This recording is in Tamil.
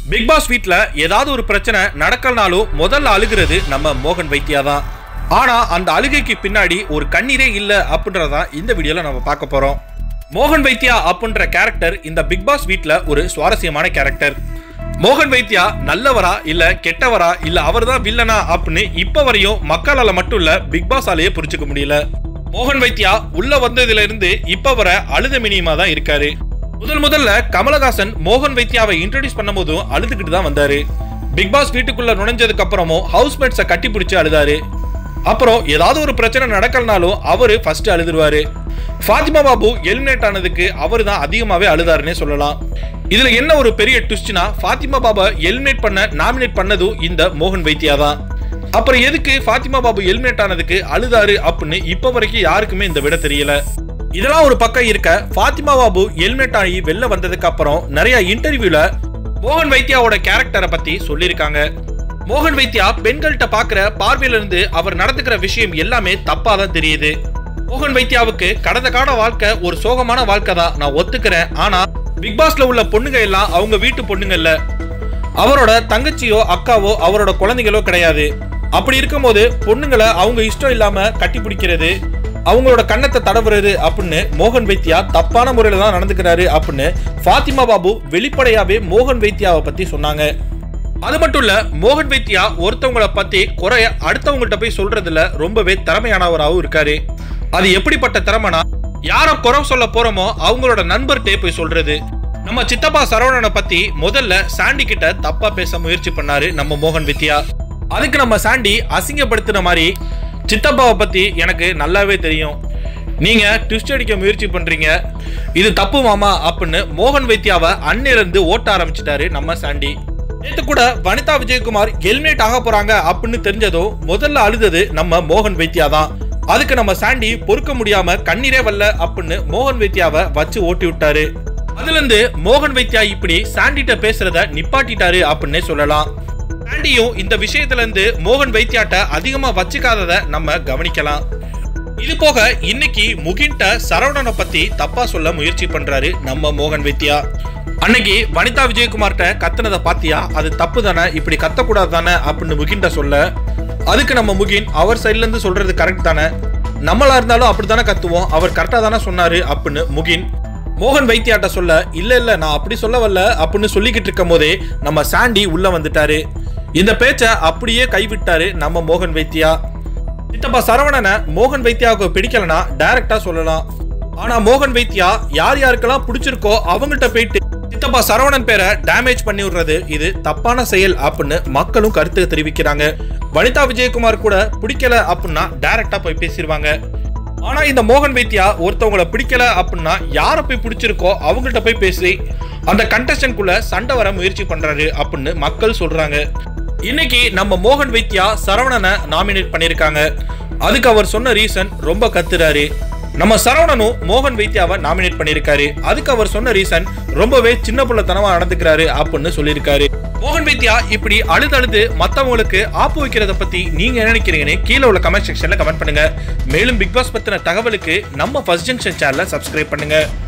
பிக் பாஸ் வீட்ல ஏதாவது ஒரு பிரச்சனை நடக்கலனாலும் முதல்ல அழுகிறது நம்ம மோகன் வைத்தியா தான் ஆனா அந்த அழுகைக்கு பின்னாடி ஒரு கண்ணீரே இல்ல அப்படின்றதான் இந்த வீடியோல நம்ம பார்க்க போறோம் மோகன் வைத்தியா அப்படின்ற கேரக்டர் இந்த பிக் பாஸ் வீட்ல ஒரு சுவாரஸ்யமான கேரக்டர் மோகன் வைத்தியா நல்லவரா இல்ல கெட்டவரா இல்ல அவர்தான் வில்லனா அப்படின்னு இப்ப வரையும் மக்களால மட்டும் இல்ல பிக் பாஸ் ஆலேயே புரிஞ்சுக்க முடியல மோகன் வைத்தியா உள்ள வந்ததுல இருந்து இப்ப வர அழுத மினியமா தான் இருக்காரு முதல் முதல்ல கமலஹாசன் மோகன் வைத்தியாவை இன்ட்ரோடியூஸ் பண்ணும்போதும் அழுதுகிட்டு தான் வந்தாரு பிக் பாஸ் வீட்டுக்குள்ள நுழைஞ்சதுக்கு அப்புறமும் ஹவுஸ்மேட்ஸை கட்டி பிடிச்சு அழுதாரு அப்புறம் ஏதாவது ஒரு பிரச்சனை நடக்கலனாலும் அவரு ஃபர்ஸ்ட் அழுதுருவாரு ஃபாத்திமா பாபு எலிமினேட் ஆனதுக்கு அவர் தான் அதிகமாவே அழுதாருன்னே சொல்லலாம் இதுல என்ன ஒரு பெரிய ட்விஸ்ட்னா ஃபாத்திமா பாபா எலிமினேட் பண்ண நாமினேட் பண்ணதும் இந்த மோகன் வைத்தியா தான் அப்புறம் எதுக்கு ஃபாத்திமா பாபு எலிமினேட் ஆனதுக்கு அழுதாரு அப்படின்னு இப்ப வரைக்கும் யாருக்குமே இந்த விட தெரியல இதெல்லாம் ஒரு பக்கம் இருக்க ஃபாத்திமா பாபு எலிமினேட் ஆகி வெளில வந்ததுக்கு அப்புறம் நிறைய இன்டர்வியூல மோகன் வைத்தியாவோட கேரக்டரை பத்தி சொல்லியிருக்காங்க மோகன் வைத்தியா பெண்கள்கிட்ட பாக்குற பார்வையில இருந்து அவர் நடந்துக்கிற விஷயம் எல்லாமே தப்பா தான் தெரியுது மோகன் வைத்தியாவுக்கு கடந்த கால வாழ்க்கை ஒரு சோகமான வாழ்க்கை தான் நான் ஒத்துக்கிறேன் ஆனா பிக் பாஸ்ல உள்ள பொண்ணுங்க எல்லாம் அவங்க வீட்டு பொண்ணுங்க இல்ல அவரோட தங்கச்சியோ அக்காவோ அவரோட குழந்தைகளோ கிடையாது அப்படி இருக்கும்போது பொண்ணுங்களை அவங்க இஷ்டம் இல்லாம கட்டி பிடிக்கிறது அவங்களோட கண்ணத்தை தடவுறது அப்படின்னு மோகன் வைத்தியா தப்பான முறையில தான் நடந்துக்கிறாரு அப்படின்னு ஃபாத்திமா பாபு வெளிப்படையாவே மோகன் வைத்தியாவை பத்தி சொன்னாங்க அது மட்டும் இல்ல மோகன் வைத்தியா ஒருத்தவங்கள பத்தி குறைய அடுத்தவங்கள்ட்ட போய் சொல்றதுல ரொம்பவே திறமையானவராகவும் இருக்காரு அது எப்படிப்பட்ட திறமைனா யார குறை சொல்ல போறோமோ அவங்களோட நண்பர்கிட்டே போய் சொல்றது நம்ம சித்தப்பா சரவணனை பத்தி முதல்ல சாண்டி கிட்ட தப்பா பேச முயற்சி பண்ணாரு நம்ம மோகன் வித்யா அதுக்கு நம்ம சாண்டி அசிங்கப்படுத்தின மாதிரி சித்தப்பாவை பத்தி எனக்கு நல்லாவே தெரியும் நீங்க ட்விஸ்ட் அடிக்க முயற்சி பண்றீங்க இது தப்பு மாமா அப்படின்னு மோகன் வைத்தியாவை அன்னிலிருந்து ஓட்ட ஆரம்பிச்சிட்டாரு நம்ம சாண்டி நேத்து கூட வனிதா விஜயகுமார் எலிமினேட் ஆக போறாங்க அப்படின்னு தெரிஞ்சதும் முதல்ல அழுதது நம்ம மோகன் வைத்தியா தான் அதுக்கு நம்ம சாண்டி பொறுக்க முடியாம கண்ணீரே வரல அப்படின்னு மோகன் வைத்தியாவை வச்சு ஓட்டி விட்டாரு அதுல இருந்து மோகன் வைத்தியா இப்படி சாண்டிட்ட பேசுறத நிப்பாட்டிட்டாரு அப்படின்னே சொல்லலாம் சாண்டியும் இந்த விஷயத்துல இருந்து மோகன் வைத்தியாட்ட அதிகமா வச்சுக்காதத நம்ம கவனிக்கலாம் இது போக இன்னைக்கு முகின்ட்ட சரவணனை பத்தி தப்பா சொல்ல முயற்சி பண்றாரு நம்ம மோகன் வைத்தியா அன்னைக்கு வனிதா விஜயகுமார்ட்ட கத்துனதை பாத்தியா அது தப்பு தானே இப்படி கத்தக்கூடாது தானே அப்படின்னு முகின்ட்ட சொல்ல அதுக்கு நம்ம முகின் அவர் சைட்ல இருந்து சொல்றது கரெக்ட் தானே நம்மளா இருந்தாலும் அப்படித்தானே கத்துவோம் அவர் கரெக்டா தானே சொன்னாரு அப்படின்னு முகின் மோகன் வைத்தியாட்ட சொல்ல இல்ல இல்ல நான் அப்படி சொல்ல வரல அப்படின்னு சொல்லிக்கிட்டு இருக்கும் போதே நம்ம சாண்டி உள்ள வந்துட்டாரு இந்த பேச்ச அப்படியே கைவிட்டாரு நம்ம மோகன் வைத்தியா சித்தப்பா சரவணனை மோகன் வைத்தியாவுக்கு பிடிக்கலனா டைரக்டா சொல்லலாம் ஆனா மோகன் வைத்தியா யார் யாருக்கெல்லாம் பிடிச்சிருக்கோ அவங்கள்ட்ட போயிட்டு சித்தப்பா சரவணன் பேரை டேமேஜ் பண்ணி விடுறது இது தப்பான செயல் அப்படின்னு மக்களும் கருத்து தெரிவிக்கிறாங்க வனிதா விஜயகுமார் கூட பிடிக்கல அப்படின்னா டைரக்டா போய் பேசிடுவாங்க ஆனா இந்த மோகன் வைத்தியா ஒருத்தவங்கள பிடிக்கல அப்படின்னா யாரை போய் பிடிச்சிருக்கோ அவங்கள்ட்ட போய் பேசி அந்த கண்டஸ்டன்ட்குள்ள சண்டை வர முயற்சி பண்றாரு அப்படின்னு மக்கள் சொல்றாங்க இன்னைக்கு நம்ம மோகன் வைத்தியா சரவணனை நாமினேட் பண்ணிருக்காங்க அதுக்கு அவர் சொன்ன ரீசன் ரொம்ப கத்துறாரு நம்ம சரவணனும் மோகன் வைத்தியாவை நாமினேட் பண்ணிருக்காரு அதுக்கு அவர் சொன்ன ரீசன் ரொம்பவே சின்ன பிள்ளைத்தனமா நடந்துக்கிறாரு அப்படின்னு சொல்லியிருக்காரு மோகன் வைத்தியா இப்படி அழுது அழுது மத்தவங்களுக்கு ஆப்பு வைக்கிறத பத்தி நீங்க என்ன நினைக்கிறீங்கன்னு கீழே உள்ள கமெண்ட் செக்ஷன்ல கமெண்ட் பண்ணுங்க மேலும் பிக் பாஸ் பத்தின தகவலுக்கு நம்ம ஃபர்ஸ்ட் ஜங்ஷன் சேனலை சப்ஸ்கிரைப் பண்ணுங்க